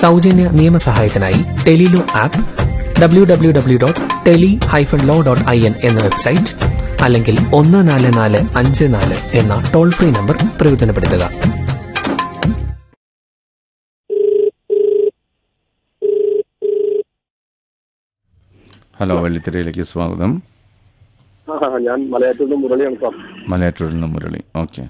സൗജന്യ നിയമസഹായത്തിനായി Tele Law app W W W dot tele hyphen law dot I N എന്ന website അല്ലെങ്കിൽ ഒന്ന് നാല് നാല് അഞ്ച് നാല് എന്ന ടോൾ ഫ്രീ നമ്പർ പ്രയോജനപ്പെടുത്തുക ഹലോ വെള്ളിത്തിരയിലേക്ക് സ്വാഗതം ആ, ഞാൻ മലയാറ്റൂരിൽ നിന്ന് മുരളിയാണ് സാർ മലയാറ്റൂരിൽ നിന്ന് മുരളി ഓക്കെ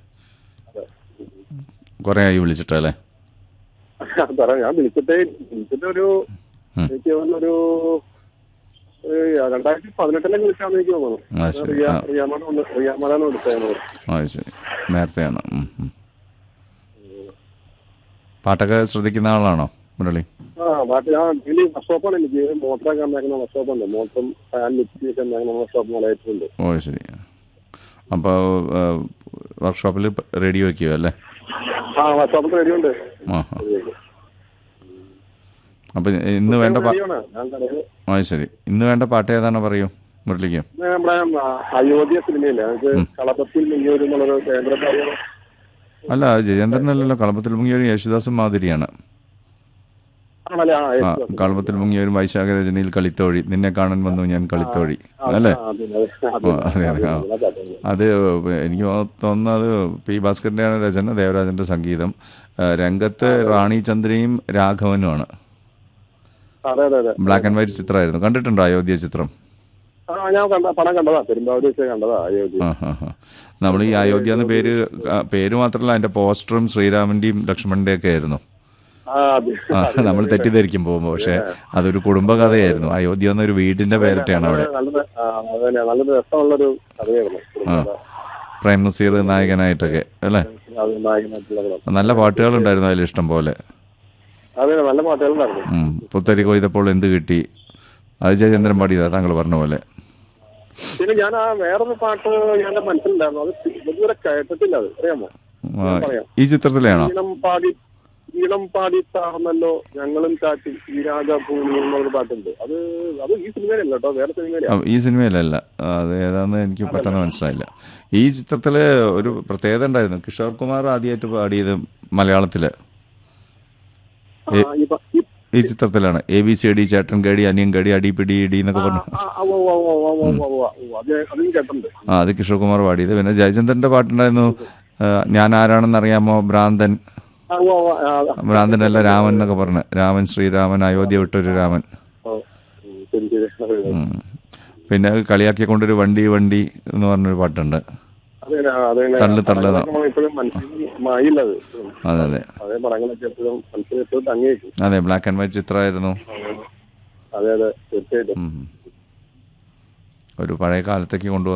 കുറേ ആയി വിളിച്ചിട്ടല്ലേ സാറേ ഞാൻ വിളിച്ചിട്ടേ വിളിച്ചിട്ട് ഒരു ഉം. എനിക്ക് തോന്നുന്നൊരു ഒരു രണ്ടായിരത്തി പതിനെട്ടിലേക്ക് വിളിച്ചാന്ന് എനിക്ക് തോന്നുന്നു ആ, ശരി. റിയ ആ. റിയാമാനം ഉണ്ട് റിയാമാനാണ് എടുത്തത് ആ ശരി നേരത്തെയാണ് ഉം, ഉം. പാട്ടൊക്കെ ശ്രദ്ധിക്കുന്ന ആളാണോ മുരളി ആ പാട്ട് ഞാൻ ഇതില് വർക്ക്ഷോപ്പാണ് എനിക്ക് മോട്ടറൊക്കെ ഉണ്ടാക്കുന്ന വർക്ക്ഷോപ്പുണ്ട് മോട്ടറും ഫാൻ മിക്സി ഒക്കെ ഉണ്ടാക്കുന്ന വർക്ക്ഷോപ്പ് മലയാറ്റൂരുണ്ട് ഓ ശരി അപ്പോൾ വർക്ക്ഷോപ്പിൽ റേഡിയോ വയ്ക്കുമോ അല്ലേ ആ വർക്ക്ഷോപ്പിൽ റെഡി ഉണ്ട് ആ ആ അപ്പം ഇന്ന് വേണ്ട പാ റെഡിയാണ് ഞാൻ കടയിൽ ആ ശരി ഇന്ന് വേണ്ട പാട്ട് ഏതാണ് പറയൂ മുരളിക്ക് ഇത് നമ്മുടെ ആ, അയോധ്യ സിനിമയില്ലേ നമുക്ക് കളപത്തിൽ മുങ്ങിയൊരു എന്നുള്ളൊരു കേന്ദ്ര കാര്യം അല്ല ജയേന്ദ്രനല്ലല്ലോ കളപ്പത്തിൽ മുങ്ങിയൊരു യേശുദാസും മാതിരിയാണ് ആണല്ലേ ആ ആ yes, yes. കളപ്പത്തിൽ മുങ്ങിയൊരു വൈശാഖ രചനയിൽ കളിത്തോഴി നിന്നെ കാണാൻ വന്നു ഞാൻ കളിത്തോഴി അല്ലേ ആ, പിന്നെ അത് അത് ആ, അതെ അതെ ആ നല്ല പാട്ടാണ്. അത് എനിക്ക് തോന്നുന്നത് പി ഭാസ്കറിൻ്റെയാണ് രചന ദേവരാജൻ്റെ സംഗീതം ആ, രംഗത്ത് റാണി ചന്ദ്രയും രാഘവനുമാണ് അതെ അതെ അതെ ബ്ലാക്ക് ആൻഡ് വൈറ്റ് ചിത്രമായിരുന്നു കണ്ടിട്ടുണ്ടോ അയോധ്യ ചിത്രം ആ ഞാൻ കണ്ട പടം കണ്ടതാ പെരുമ്പാവൂർ വെച്ച് കണ്ടതാ അയോധ്യ ആ ഹാ ഹാ നമ്മൾ ഈ അയോധ്യ എന്ന പേര് ആ, പേര് മാത്രമല്ല അതിൻ്റെ പോസ്റ്ററും ശ്രീരാമൻ്റെയും ലക്ഷ്മണൻ്റെയും ഒക്കെ ആയിരുന്നു ആ അതെ ആ നമ്മൾ തെറ്റിദ്ധരിക്കും പോകുമ്പോൾ പക്ഷേ അതൊരു കുടുംബകഥയായിരുന്നു അയോധ്യ എന്നൊരു വീടിൻ്റെ പേരിട്ടാണ് അവിടെ നല്ലൊരു ആ, അതന്നെ നല്ലൊരു രസമുള്ളൊരു കഥയായിരുന്നു ആ പ്രേം നസീർ നായകനായിട്ടൊക്കെ അല്ലേ അത് നായകനായിട്ടുള്ള പടം. നല്ല പാട്ടുകളുണ്ടായിരുന്നു അതിൽ ഇഷ്ടം പോലെ അതെ നല്ല പാട്ടുകളുണ്ടായിരുന്നു ഉം. പുത്തരി കൊയ്തപ്പോൾ എന്ത് കിട്ടി അത് ജയചന്ദ്രൻ പാടിയതാ താങ്കൾ പറഞ്ഞ പോലെ പിന്നെ ഞാൻ ആ വേറൊരു പാട്ട് ഞാൻ മനസ്സിലുണ്ടായിരുന്നു അത് ഇതുവരെ കേട്ടിട്ടില്ല അത് അറിയാമോ ആ, പറയാം. ഈ ചിത്രത്തിലാണോ ഈണം പാടി ഈണം പാടി താർന്നല്ലോ ഞങ്ങളും കാറ്റി ഈ രാജഭൂമി എന്നൊരു പാട്ടുണ്ട് അത് അത് ഈ സിനിമയിലല്ല കേട്ടോ വേറെ സിനിമയിലാണ് ആ, ഈ സിനിമയിലല്ല ആ, അത് ഏതാന്ന് എനിക്ക് പെട്ടെന്ന് മനസ്സിലായില്ല ഈ ചിത്രത്തില് ഒരു പ്രത്യേകത ഉണ്ടായിരുന്നു കിഷോർ കുമാർ ആദ്യമായിട്ട് പാടിയത് മലയാളത്തില് ആ, ഈ പ- ഈ- ഈ ചിത്രത്തിലാണ് എ ബി സി ഡി ചേട്ടൻ കടി അനിയൻ കടി അടി പിടി ഇടി എന്നൊക്കെ പറഞ്ഞു ആ, ആ, ഉവ്വ് ഉവ്വ് ഉവ്വ് ഉവ്വ് ഉവ്വ് ഉവ്വ് ഉവ്വ്. അത് അതും കേട്ടിട്ടുണ്ട് ആ അത് കിഷോർ കുമാർ പാടിയത് പിന്നെ ജയചന്ദ്രന്റെ പാട്ടുണ്ടായിരുന്നു ആ, ഞാൻ ആരാണെന്ന് അറിയാമോ ഭ്രാന്തൻ ആ, ഉവ്വ് ഉവ്വ്. ആ, ആ. ഭ്രാന്തനല്ല രാമൻ എന്നൊക്കെ പറഞ്ഞ് രാമൻ ശ്രീരാമൻ അയോധ്യ വിട്ടൊരു രാമൻ ഓ, ഉം, ശരി ശരി അതെ, അതെ. ഉം. പിന്നെ കളിയാക്കിക്കൊണ്ടൊരു വണ്ടി വണ്ടി എന്ന് പറഞ്ഞൊരു പാട്ടുണ്ട് അതെ അതെ തള്ളു തള്ളു നമ്മൾ ഇപ്പോഴും മനസ്സിൽ മായില്ലത് അതെ അതെ അതേ പടങ്ങളൊക്കെ എപ്പോഴും മനസ്സിൽ എപ്പോഴും തങ്ങിയേക്കും അതെ ബ്ലാക്ക് ആൻഡ് വൈറ്റ് ചിത്രമായിരുന്നു അതെ അതെ തീർച്ചയായിട്ടും ഉം. ഒരു പഴയ കാലത്തേക്ക് കൊണ്ടുവന്ന